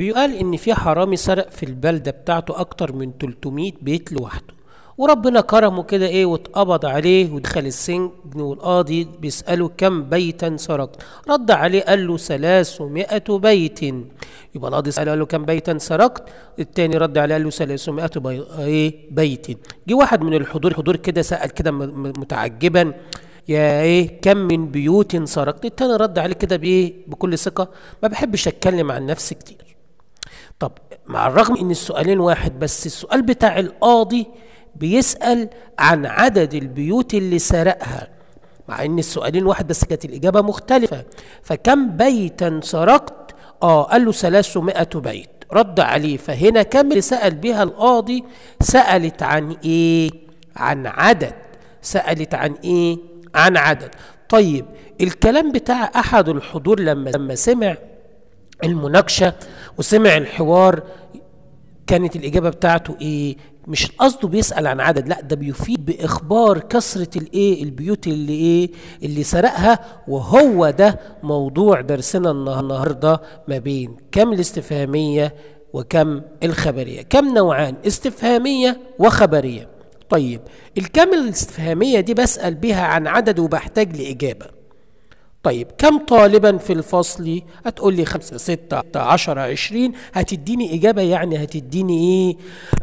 بيقال ان في حرامي سرق في البلدة بتاعته اكتر من 300 بيت لوحده وربنا كرمه كده ايه واتقبض عليه ودخل السجن والقاضي بيسأله كم بيتا سرقت رد عليه قال له 300 بيت يبقى القاضي سأله قال له كم بيتا سرقت التاني رد عليه قال له 300 بي... ايه بيت جه واحد من الحضور حضور كده سأل كده م- م- متعجبا يا ايه كم من بيوت سرقت التاني رد عليه كده بايه بكل ثقة ما بحبش اتكلم عن نفسي كتير طب مع الرغم ان السؤالين واحد بس السؤال بتاع القاضي بيسأل عن عدد البيوت اللي سرقها مع ان السؤالين واحد بس كانت الإجابة مختلفة فكم بيتا سرقت اه قال له 300 بيت رد عليه فهنا كم اللي سأل بها القاضي سألت عن ايه عن عدد سألت عن ايه عن عدد طيب الكلام بتاع احد الحضور لما لما سمع المناقشة وسمع الحوار كانت الإجابة بتاعته إيه؟ مش قصده بيسأل عن عدد لا ده بيفيد بإخبار كثرة الإيه البيوت اللي إيه اللي سرقها وهو ده موضوع درسنا النه- النهاردة ما بين كم الاستفهامية وكم الخبرية كم نوعان استفهامية وخبرية طيب الكم الاستفهامية دي بسأل بها عن عدد وبحتاج لإجابة طيب كم طالبا في الفصل هتقول لي خمسة ستة عشرة عشرين هتديني إجابة يعني هتديني إيه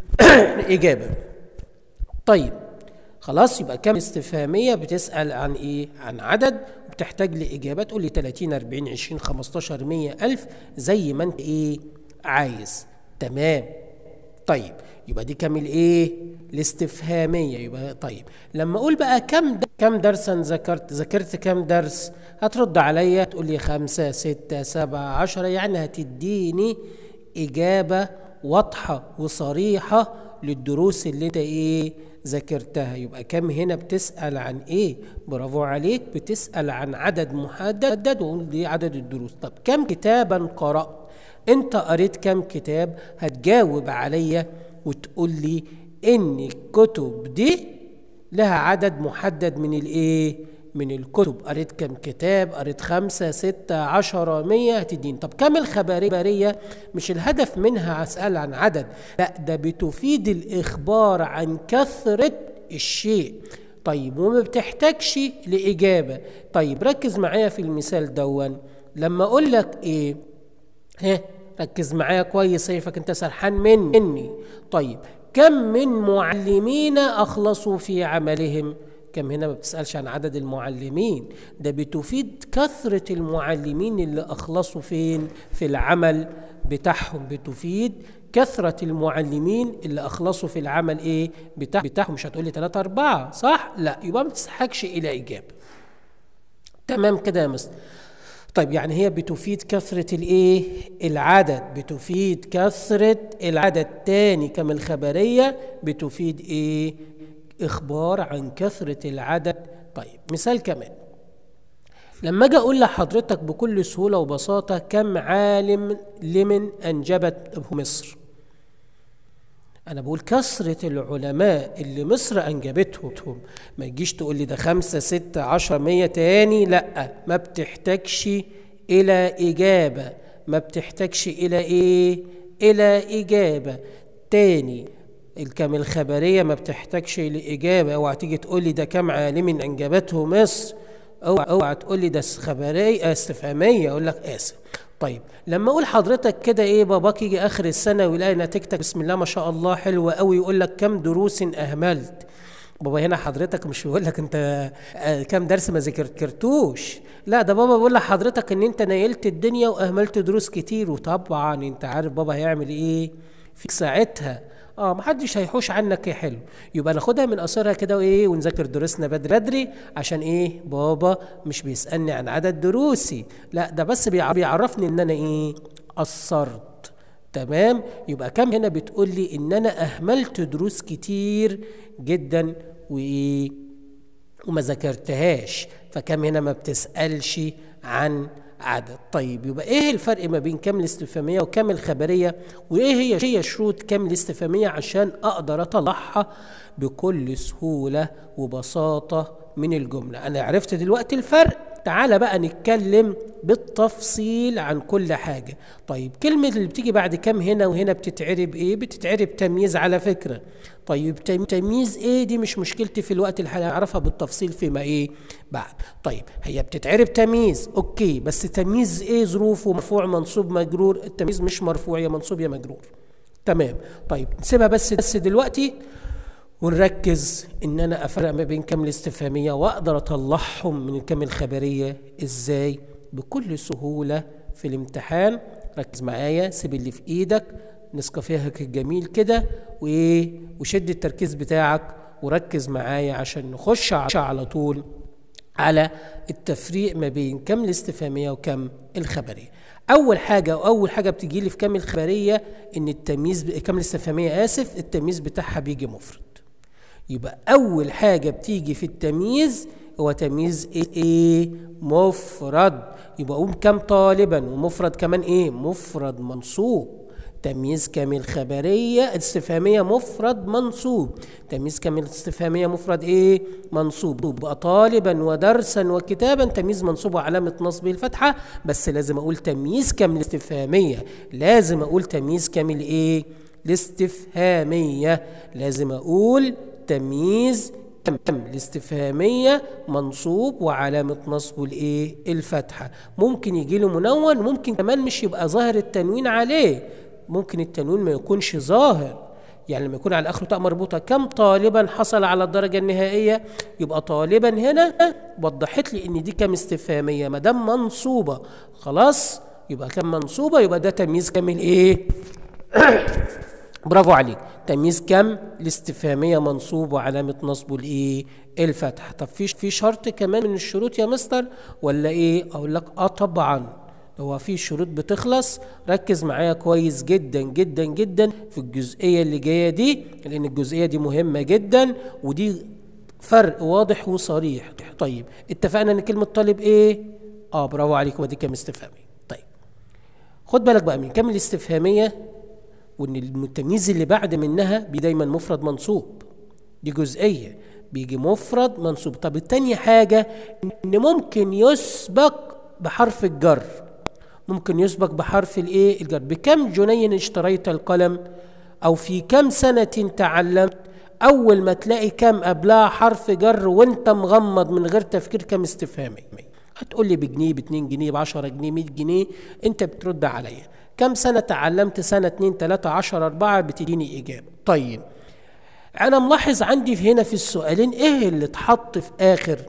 إجابة طيب خلاص يبقى كم استفهامية بتسأل عن إيه عن عدد بتحتاج لإجابة تقول لي 30 40 20 15 100 ألف زي ما أنت إيه عايز تمام طيب يبقى دي كم الايه الاستفهاميه يبقى طيب لما اقول بقى كم د- كم درسا ذكرت ذاكرت كم درس هترد عليا تقول لي خمسة ستة سبعة عشرة يعني هتديني إجابة واضحة وصريحة للدروس اللي انت ايه ذاكرتها يبقى كم هنا بتسأل عن ايه برافو عليك بتسأل عن عدد محدد وقول دي عدد الدروس طب كم كتابا قرأت انت قريت كم كتاب هتجاوب عليا وتقول لي ان الكتب دي لها عدد محدد من الايه من الكتب قريت كم كتاب قريت خمسة ستة عشرة مية هتدين طب كم الخبرية مش الهدف منها أسأل عن عدد لا ده بتفيد الإخبار عن كثرة الشيء طيب وما بتحتاجش لإجابة طيب ركز معايا في المثال دون لما أقول لك إيه ها ركز معايا كويس شايفك انت سرحان مني طيب كم من معلمين اخلصوا في عملهم كم هنا ما بتسالش عن عدد المعلمين ده بتفيد كثره المعلمين اللي اخلصوا فين في العمل بتاعهم بتفيد كثرة المعلمين اللي أخلصوا في العمل إيه بتاع بتاعهم مش هتقولي ثلاثة أربعة صح؟ لا يبقى ما تستحقش إلى إجابة تمام كده يا مستر طيب يعني هي بتفيد كثرة الايه العدد بتفيد كثرة العدد تاني كما الخبرية بتفيد ايه اخبار عن كثرة العدد طيب مثال كمان لما اجي اقول لحضرتك بكل سهولة وبساطة كم عالم لمن انجبت مصر أنا بقول كثرة العلماء اللي مصر أنجبتهم ما تجيش تقول لي ده خمسة ستة عشرة مية تاني لأ ما بتحتاجش إلى إجابة ما بتحتاجش إلى إيه؟ إلى إجابة تاني الكم الخبرية ما بتحتاجش لإجابة اوعى تيجي تقول لي ده كم عالم أنجبته مصر اوعى اوعى تقول لي ده خبرية استفهامية أقول لك آسف طيب لما اقول حضرتك كده ايه باباك يجي اخر السنه ويلاقي نتيجتك بسم الله ما شاء الله حلوه قوي يقول لك كم دروس اهملت بابا هنا حضرتك مش بيقول لك انت آه، كم درس ما ذاكرتوش لا ده بابا بيقول لحضرتك ان انت نيلت الدنيا واهملت دروس كتير وطبعا انت عارف بابا هيعمل ايه في ساعتها اه محدش هيحوش عنك يا حلو يبقى ناخدها من اثرها كده وايه ونذاكر دروسنا بدري بدري عشان ايه بابا مش بيسالني عن عدد دروسي لا ده بس بيع- بيعرفني ان انا ايه قصرت تمام يبقى كم هنا بتقول لي ان انا اهملت دروس كتير جدا وايه وما ذاكرتهاش فكم هنا ما بتسالش عن عدد طيب يبقى ايه الفرق ما بين كم الاستفهاميه وكم الخبريه وايه هي هي شروط كم الاستفهاميه عشان اقدر اطلعها بكل سهوله وبساطه من الجمله انا عرفت دلوقتي الفرق تعالى بقى نتكلم بالتفصيل عن كل حاجة طيب كلمة اللي بتيجي بعد كم هنا وهنا بتتعرب ايه بتتعرب تمييز على فكرة طيب تم- تمييز ايه دي مش مشكلتي في الوقت اللي هنعرفها بالتفصيل فيما ايه بعد طيب هي بتتعرب تمييز اوكي بس تمييز ايه ظروفه مرفوع منصوب مجرور التمييز مش مرفوع يا منصوب يا مجرور تمام طيب نسيبها بس بس دلوقتي ونركز ان انا افرق ما بين كم الاستفهاميه واقدر اطلعهم من الكم الخبريه ازاي بكل سهوله في الامتحان ركز معايا سيب اللي في ايدك نسكافيهك الجميل كده وايه وشد التركيز بتاعك وركز معايا عشان نخش ع- على طول على التفريق ما بين كم الاستفهاميه وكم الخبريه اول حاجه واول حاجه بتجي لي في كم الخبريه ان التمييز ب- كم الاستفهاميه اسف التمييز بتاعها بيجي مفرد يبقى اول حاجه بتيجي في التمييز هو تمييز ايه, إيه؟ مفرد يبقى اقول كم طالبا ومفرد كمان ايه مفرد منصوب تمييز كامل خبرية استفهامية مفرد منصوب تمييز كامل استفهامية مفرد ايه منصوب يبقى طالبا ودرسا وكتابا تمييز منصوب وعلامة نصبه الفتحة بس لازم اقول تمييز كامل استفهامية لازم اقول تمييز كامل ايه الاستفهامية لازم اقول تمييز كم كم الاستفهامية منصوب وعلامة نصبه الايه الفتحة ممكن يجي له منون ممكن كمان مش يبقى ظاهر التنوين عليه ممكن التنوين ما يكونش ظاهر يعني لما يكون على اخره تاء مربوطه كم طالبا حصل على الدرجه النهائيه يبقى طالبا هنا وضحت لي ان دي كم استفهاميه ما دام منصوبه خلاص يبقى كم منصوبه يبقى ده تمييز كامل ايه برافو عليك تمييز كم الاستفهاميه منصوب وعلامه نصبه الايه الفتح طب في في شرط كمان من الشروط يا مستر ولا ايه اقول لك اه طبعا هو في شروط بتخلص ركز معايا كويس جدا جدا جدا في الجزئيه اللي جايه دي لان الجزئيه دي مهمه جدا ودي فرق واضح وصريح طيب اتفقنا ان كلمه طالب ايه اه برافو عليك ودي كام استفهاميه طيب خد بالك بقى من كم الاستفهاميه وان التمييز اللي بعد منها بي دايما مفرد منصوب دي جزئيه بيجي مفرد منصوب طب التانية حاجة ان ممكن يسبق بحرف الجر ممكن يسبق بحرف الايه الجر بكم جنين اشتريت القلم او في كم سنة تعلمت اول ما تلاقي كم قبلها حرف جر وانت مغمض من غير تفكير كم استفهامي هتقول لي بجنيه باتنين جنيه بعشرة جنيه مية جنيه انت بترد عليا كم سنة تعلمت سنة اتنين تلاتة عشرة اربعة بتديني اجابة طيب انا ملاحظ عندي في هنا في السؤالين ايه اللي اتحط في اخر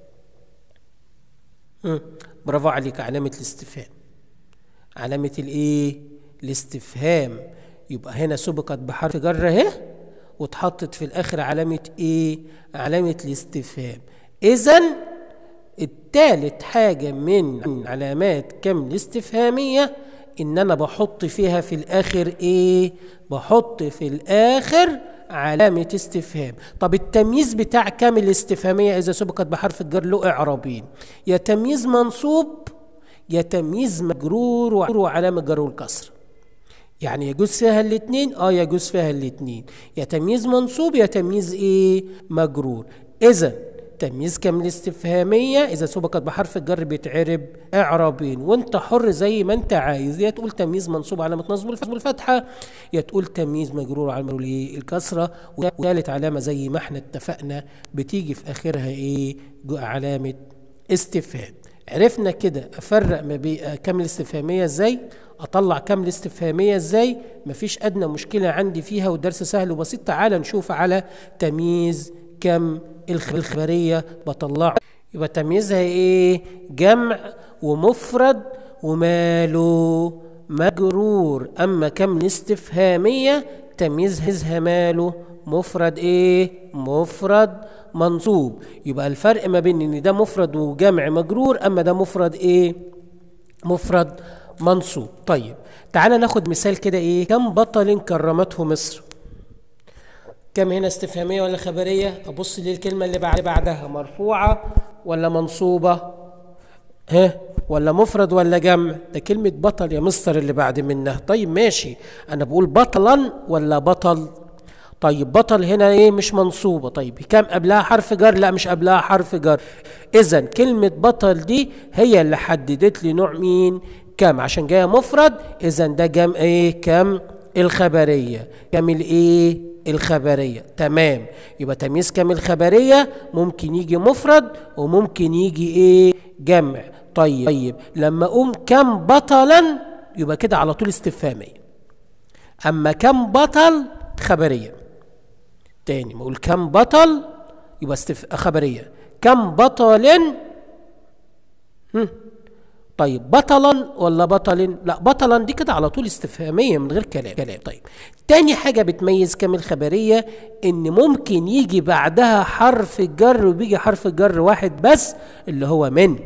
مم. برافو عليك علامة الاستفهام علامة الايه الاستفهام يبقى هنا سبقت بحرف جر اهي واتحطت في الاخر علامة ايه علامة الاستفهام اذا التالت حاجة من علامات كم الاستفهامية ان انا بحط فيها في الاخر ايه بحط في الاخر علامة استفهام طب التمييز بتاع كم الاستفهامية اذا سبقت بحرف الجر له اعرابين يا تمييز منصوب يا تمييز مجرور وعلامة جر والكسر يعني يجوز فيها الاثنين اه يجوز فيها الاثنين يا تمييز منصوب يا تمييز ايه مجرور اذا تمييز كم الاستفهامية إذا سبقت بحرف الجر بيتعرب إعرابين وأنت حر زي ما أنت عايز يا تقول تمييز منصوب علامة نصب الفتحة يا تقول تمييز مجرور علامة الكسرة وثالث علامة زي ما احنا اتفقنا بتيجي في آخرها إيه علامة استفهام عرفنا كده أفرق ما بين كم الاستفهامية إزاي أطلع كم الاستفهامية إزاي مفيش أدنى مشكلة عندي فيها والدرس سهل وبسيط تعال نشوف على تمييز كم الخبرية بطلع يبقى تمييزها ايه جمع ومفرد وماله مجرور اما كم الاستفهامية تمييزها ماله مفرد ايه مفرد منصوب يبقى الفرق ما بين ان ده مفرد وجمع مجرور اما ده مفرد ايه مفرد منصوب طيب تعال ناخد مثال كده ايه كم بطل كرمته مصر كم هنا استفهامية ولا خبرية أبص للكلمة اللي بعد بعدها مرفوعة ولا منصوبة ها ولا مفرد ولا جمع ده كلمة بطل يا مستر اللي بعد منها طيب ماشي أنا بقول بطلا ولا بطل طيب بطل هنا ايه مش منصوبة طيب كم قبلها حرف جر لا مش قبلها حرف جر اذا كلمة بطل دي هي اللي حددت لي نوع مين كم عشان جاية مفرد اذا ده جم ايه كم الخبرية كم الايه الخبرية تمام يبقى تمييز كم الخبرية ممكن يجي مفرد وممكن يجي ايه جمع طيب طيب لما اقوم كم بطلا يبقى كده على طول استفهامية اما كم بطل خبرية تاني ما اقول كم بطل يبقى استف... خبرية كم بطل هم. طيب بطلا ولا بطل لا بطلا دي كده على طول استفهامية من غير كلام كلام طيب تاني حاجة بتميز كم الخبرية ان ممكن يجي بعدها حرف الجر وبيجي حرف الجر واحد بس اللي هو من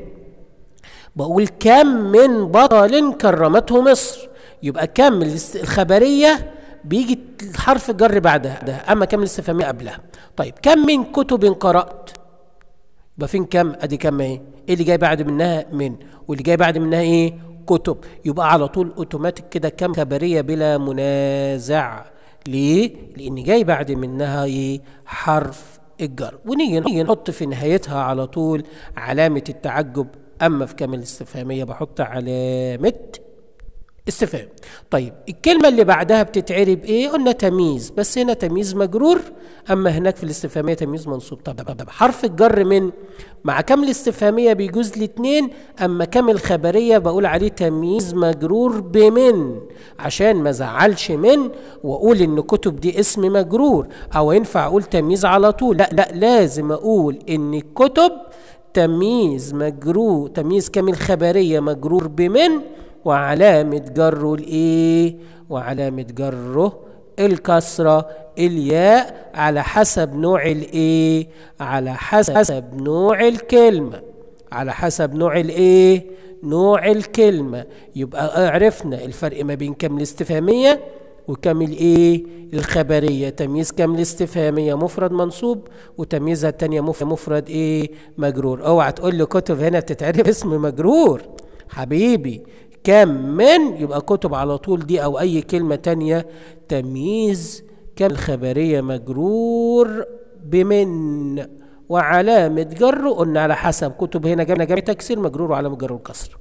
بقول كم من بطل كرمته مصر يبقى كم الخبرية بيجي حرف الجر بعدها ده اما كم الاستفهامية قبلها طيب كم من كتب قرأت يبقى فين كم ادي كم ايه ايه اللي جاي بعد منها من واللي جاي بعد منها ايه كتب يبقى على طول اوتوماتيك كده كم خبريه بلا منازع ليه لان جاي بعد منها ايه حرف الجر ونيجي نحط في نهايتها على طول علامه التعجب اما في كم الاستفهاميه بحط علامه استفهام طيب الكلمة اللي بعدها بتتعرب ايه قلنا تمييز بس هنا تمييز مجرور اما هناك في الاستفهامية تمييز منصوب طب, طب, طب حرف الجر من مع كم الاستفهامية بيجوز لي اتنين اما كم الخبرية بقول عليه تمييز مجرور بمن عشان ما زعلش من واقول ان كتب دي اسم مجرور او ينفع اقول تمييز على طول لا لا لازم اقول ان الكتب تمييز مجرور تمييز كم الخبرية مجرور بمن وعلامة جره الايه وعلامة جره الكسرة الياء على حسب نوع الايه على حسب نوع الكلمة على حسب نوع الايه نوع الكلمة يبقى عرفنا الفرق ما بين كم الاستفهامية وكم الايه الخبرية تمييز كم الاستفهامية مفرد منصوب وتمييزها التانية مفرد ايه مجرور اوعى تقول لي كتب هنا بتتعرف اسم مجرور حبيبي كم من يبقى كتب على طول دي او اي كلمة تانية تمييز كم الخبرية مجرور بمن وعلامة جر قلنا على حسب كتب هنا جمع جمع تكسير مجرور وعلامة جر الكسر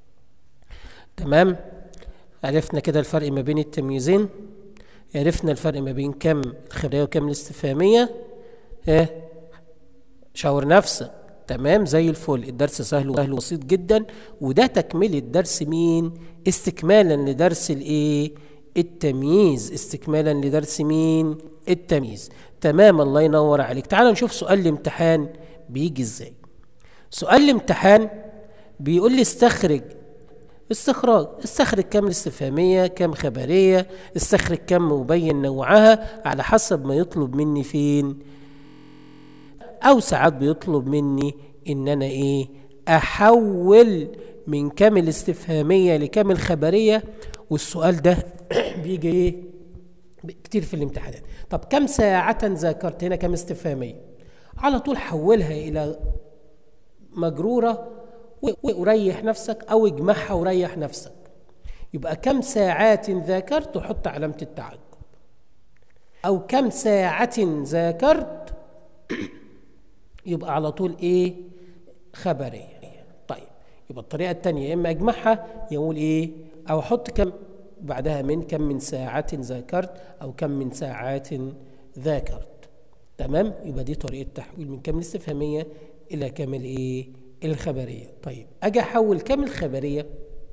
تمام عرفنا كده الفرق ما بين التمييزين عرفنا الفرق ما بين كم الخبرية وكم الاستفهامية ها شاور نفسك تمام زي الفل الدرس سهل وسهل وبسيط جدا وده تكملة درس مين استكمالا لدرس الايه التمييز استكمالا لدرس مين التمييز تمام الله ينور عليك تعال نشوف سؤال الامتحان بيجي ازاي سؤال الامتحان بيقول لي استخرج استخراج استخرج كم الاستفهامية كم خبرية استخرج كم مبين نوعها على حسب ما يطلب مني فين او ساعات بيطلب مني ان انا ايه احول من كم الاستفهاميه لكم الخبريه والسؤال ده بيجي ايه كتير في الامتحانات طب كم ساعة ذاكرت هنا كم استفهامية على طول حولها إلى مجرورة وريح نفسك أو اجمعها وريح نفسك يبقى كم ساعات ذاكرت وحط علامة التعجب أو كم ساعة ذاكرت يبقى على طول ايه خبريه طيب يبقى الطريقه الثانيه يا اما اجمعها يقول ايه او احط كم بعدها من كم من ساعات ذاكرت او كم من ساعات ذاكرت تمام يبقى دي طريقه تحويل من كم الاستفهاميه الى كم الايه الخبريه طيب اجي احول كم الخبريه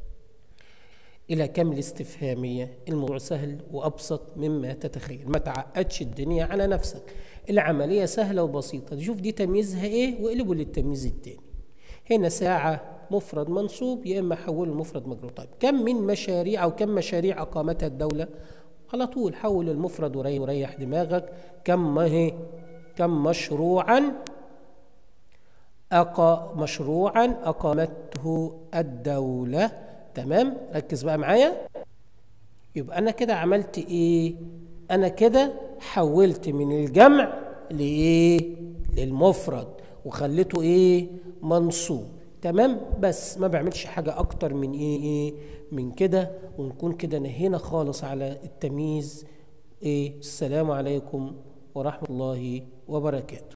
الى كم الاستفهاميه الموضوع سهل وابسط مما تتخيل ما تعقدش الدنيا على نفسك العملية سهلة وبسيطة شوف دي تمييزها ايه واقلبوا للتمييز التاني هنا ساعة مفرد منصوب يا اما حول المفرد مجرور طيب كم من مشاريع او كم مشاريع اقامتها الدولة على طول حول المفرد وريح, وريح دماغك كم ما هي كم مشروعا أقا مشروعا أقامته الدولة تمام ركز بقى معايا يبقى أنا كده عملت إيه أنا كده حولت من الجمع لإيه للمفرد وخليته إيه منصوب تمام بس ما بعملش حاجة أكتر من إيه, إيه من كده ونكون كده نهينا خالص على التمييز ايه السلام عليكم ورحمة الله وبركاته